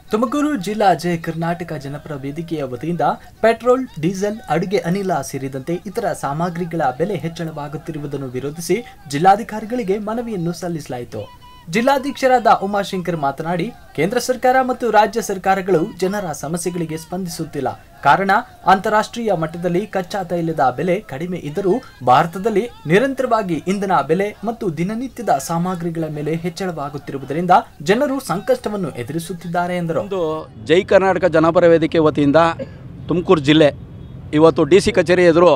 ತುಮಕೂರು ಜಿಲ್ಲಾ ಜಯ ಕರ್ನಾಟಕ ಜನಪರ ವೇದಿಕೆಯ ವತಿಯಿಂದ ಪೆಟ್ರೋಲ್ ಡೀಸೆಲ್ ಅಡುಗೆ ಅನಿಲ ಸೇರಿದಂತೆ ಇತರ ಸಾಮಗ್ರಿಗಳ ಬೆಲೆ ಹೆಚ್ಚಳವಾಗುತ್ತಿರುವುದನ್ನು ವಿರೋಧಿಸಿ ಜಿಲ್ಲಾಧಿಕಾರಿಗಳಿಗೆ ಮನವಿಯನ್ನು ಸಲ್ಲಿಸಲಾಯಿತು ಜಿಲ್ಲಾಧ್ಯಕ್ಷರಾದ ಉಮಾಶಂಕರ್ ಮಾತನಾಡಿ ಕೇಂದ್ರ ಸರ್ಕಾರ ಮತ್ತು ರಾಜ್ಯ ಸರ್ಕಾರಗಳು ಜನರ ಸಮಸ್ಯೆಗಳಿಗೆ ಸ್ಪಂದಿಸುತ್ತಿಲ್ಲ ಕಾರಣ ಅಂತಾರಾಷ್ಟ್ರೀಯ ಮಟ್ಟದಲ್ಲಿ ಕಚ್ಚಾ ತೈಲದ ಬೆಲೆ ಕಡಿಮೆ ಇದ್ದರೂ ಭಾರತದಲ್ಲಿ ನಿರಂತರವಾಗಿ ಇಂಧನ ಬೆಲೆ ಮತ್ತು ದಿನನಿತ್ಯದ ಸಾಮಗ್ರಿಗಳ ಮೇಲೆ ಹೆಚ್ಚಳವಾಗುತ್ತಿರುವುದರಿಂದ ಜನರು ಸಂಕಷ್ಟವನ್ನು ಎದುರಿಸುತ್ತಿದ್ದಾರೆ ಎಂದರು ಒಂದು ಜೈ ಕರ್ನಾಟಕ ಜನಪರ ವೇದಿಕೆ ವತಿಯಿಂದ ತುಮಕೂರು ಜಿಲ್ಲೆ ಇವತ್ತು ಡಿ ಸಿ ಕಚೇರಿ ಎದುರು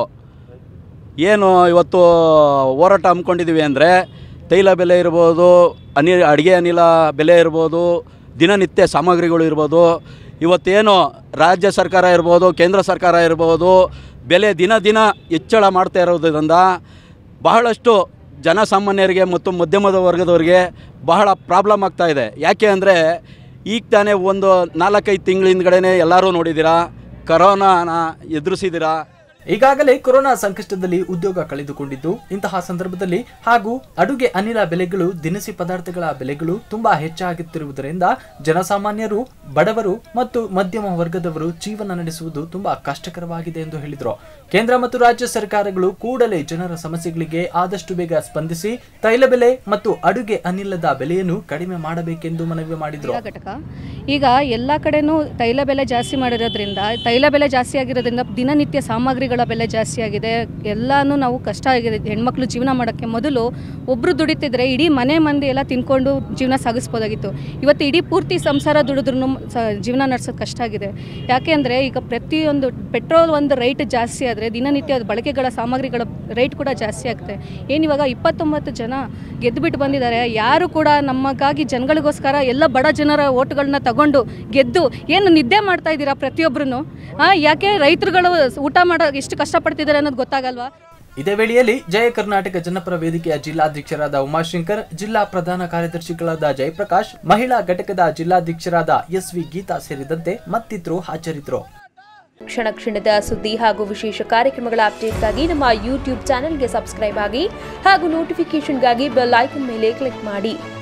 ಏನು ಇವತ್ತು ಹೋರಾಟ ಹಮ್ಮಿಕೊಂಡಿದ್ದೀವಿ ಅಂದರೆ ತೈಲ ಬೆಲೆ ಇರ್ಬೋದು ಅನಿ ಅಡುಗೆ ಅನಿಲ ಬೆಲೆ ಇರ್ಬೋದು ದಿನನಿತ್ಯ ಸಾಮಗ್ರಿಗಳು ಇರ್ಬೋದು ಇವತ್ತೇನು ರಾಜ್ಯ ಸರ್ಕಾರ ಇರ್ಬೋದು ಕೇಂದ್ರ ಸರ್ಕಾರ ಇರ್ಬೋದು ಬೆಲೆ ದಿನ ದಿನ ಹೆಚ್ಚಳ ಮಾಡ್ತಾ ಇರೋದ್ರಿಂದ ಬಹಳಷ್ಟು ಜನಸಾಮಾನ್ಯರಿಗೆ ಮತ್ತು ಮಧ್ಯಮದ ವರ್ಗದವರಿಗೆ ಬಹಳ ಪ್ರಾಬ್ಲಮ್ ಆಗ್ತಾ ಇದೆ ಯಾಕೆ ಅಂದರೆ ಈಗ ತಾನೇ ಒಂದು ನಾಲ್ಕೈದು ತಿಂಗಳ ಹಿಂದ್ಗಡೆನೇ ಎಲ್ಲರೂ ನೋಡಿದ್ದೀರಾ ಕರೋನಾನ ಎದುರಿಸಿದ್ದೀರಾ ಈಗಾಗಲೇ ಕೊರೋನಾ ಸಂಕಷ್ಟದಲ್ಲಿ ಉದ್ಯೋಗ ಕಳೆದುಕೊಂಡಿದ್ದು ಇಂತಹ ಸಂದರ್ಭದಲ್ಲಿ ಹಾಗೂ ಅಡುಗೆ ಅನಿಲ ಬೆಲೆಗಳು ದಿನಸಿ ಪದಾರ್ಥಗಳ ಬೆಲೆಗಳು ತುಂಬಾ ಹೆಚ್ಚಾಗುತ್ತಿರುವುದರಿಂದ ಜನಸಾಮಾನ್ಯರು ಬಡವರು ಮತ್ತು ಮಧ್ಯಮ ವರ್ಗದವರು ಜೀವನ ನಡೆಸುವುದು ತುಂಬಾ ಕಷ್ಟಕರವಾಗಿದೆ ಎಂದು ಹೇಳಿದರು ಕೇಂದ್ರ ಮತ್ತು ರಾಜ್ಯ ಸರ್ಕಾರಗಳು ಕೂಡಲೇ ಜನರ ಸಮಸ್ಯೆಗಳಿಗೆ ಆದಷ್ಟು ಬೇಗ ಸ್ಪಂದಿಸಿ ತೈಲ ಬೆಲೆ ಮತ್ತು ಅಡುಗೆ ಅನಿಲದ ಬೆಲೆಯನ್ನು ಕಡಿಮೆ ಮಾಡಬೇಕೆಂದು ಮನವಿ ಮಾಡಿದರು ತೈಲ ಘಟಕ ಈಗ ಎಲ್ಲ ಕಡೆನೂ ತೈಲ ಬೆಲೆ ಜಾಸ್ತಿ ಮಾಡಿರೋದ್ರಿಂದ ತೈಲ ಬೆಲೆ ಜಾಸ್ತಿ ಆಗಿರೋದ್ರಿಂದ ದಿನನಿತ್ಯ ಸಾಮಗ್ರಿಗಳ ಬೆಲೆ ಜಾಸ್ತಿ ಆಗಿದೆ ಎಲ್ಲನೂ ನಾವು ಕಷ್ಟ ಆಗಿದೆ ಹೆಣ್ಮಕ್ಳು ಜೀವನ ಮಾಡೋಕ್ಕೆ ಮೊದಲು ಒಬ್ಬರು ದುಡಿತಿದ್ರೆ ಇಡೀ ಮನೆ ಮಂದಿ ಎಲ್ಲ ತಿನ್ಕೊಂಡು ಜೀವನ ಸಾಗಿಸ್ಬೋದಾಗಿತ್ತು ಇವತ್ತು ಇಡೀ ಪೂರ್ತಿ ಸಂಸಾರ ದುಡಿದ್ರೂ ಜೀವನ ನಡೆಸೋದು ಕಷ್ಟ ಆಗಿದೆ ಯಾಕೆ ಅಂದರೆ ಈಗ ಪ್ರತಿಯೊಂದು ಪೆಟ್ರೋಲ್ ಒಂದು ರೈಟ್ ಜಾಸ್ತಿ ಆದರೆ ದಿನನಿತ್ಯ ಬಳಕೆಗಳ ಸಾಮಗ್ರಿಗಳ ರೇಟ್ ಕೂಡ ಜಾಸ್ತಿ ಆಗುತ್ತೆ ಏನು ಇವಾಗ ಇಪ್ಪತ್ತೊಂಬತ್ತು ಜನ ಗೆದ್ದುಬಿಟ್ಟು ಬಂದಿದ್ದಾರೆ ಯಾರು ಕೂಡ ನಮಗಾಗಿ ಜನಗಳಿಗೋಸ್ಕರ ಎಲ್ಲ ಬಡ ಜನರ ಓಟ್ಗಳನ್ನ ತಗೊಂಡು ಗೆದ್ದು ಏನು ನಿದ್ದೆ ಮಾಡ್ತಾ ಇದ್ದೀರಾ ಪ್ರತಿಯೊಬ್ಬರೂ ಯಾಕೆ ರೈತರುಗಳು ಊಟ ಮಾಡೋ ಎಷ್ಟು ಕಷ್ಟಪಡ್ತಿದ್ದಾರೆ ಅನ್ನೋದು ಗೊತ್ತಾಗಲ್ವಾ ಇದೇ ವೇಳೆಯಲ್ಲಿ ಜಯ ಕರ್ನಾಟಕ ಜನಪರ ವೇದಿಕೆಯ ಜಿಲ್ಲಾಧ್ಯಕ್ಷರಾದ ಉಮಾಶಂಕರ್ ಜಿಲ್ಲಾ ಪ್ರಧಾನ ಕಾರ್ಯದರ್ಶಿಗಳಾದ ಜಯಪ್ರಕಾಶ್ ಮಹಿಳಾ ಘಟಕದ ಜಿಲ್ಲಾಧ್ಯಕ್ಷರಾದ ಎಸ್ವಿ ಗೀತಾ ಸೇರಿದಂತೆ ಮತ್ತಿತರರು ಹಾಜರಿದ್ದರು ಕ್ಷಣ ಕ್ಷಣದ ಸುದ್ದಿ ಹಾಗೂ ವಿಶೇಷ ಕಾರ್ಯಕ್ರಮಗಳ ಅಪ್ಡೇಟ್ಗಾಗಿ ನಮ್ಮ ಯೂಟ್ಯೂಬ್ ಚಾನೆಲ್ಗೆ ಸಬ್ಸ್ಕ್ರೈಬ್ ಆಗಿ ಹಾಗೂ ನೋಟಿಫಿಕೇಷನ್ಗಾಗಿ ಬೆಲ್ ಐಕನ್ ಮೇಲೆ ಕ್ಲಿಕ್ ಮಾಡಿ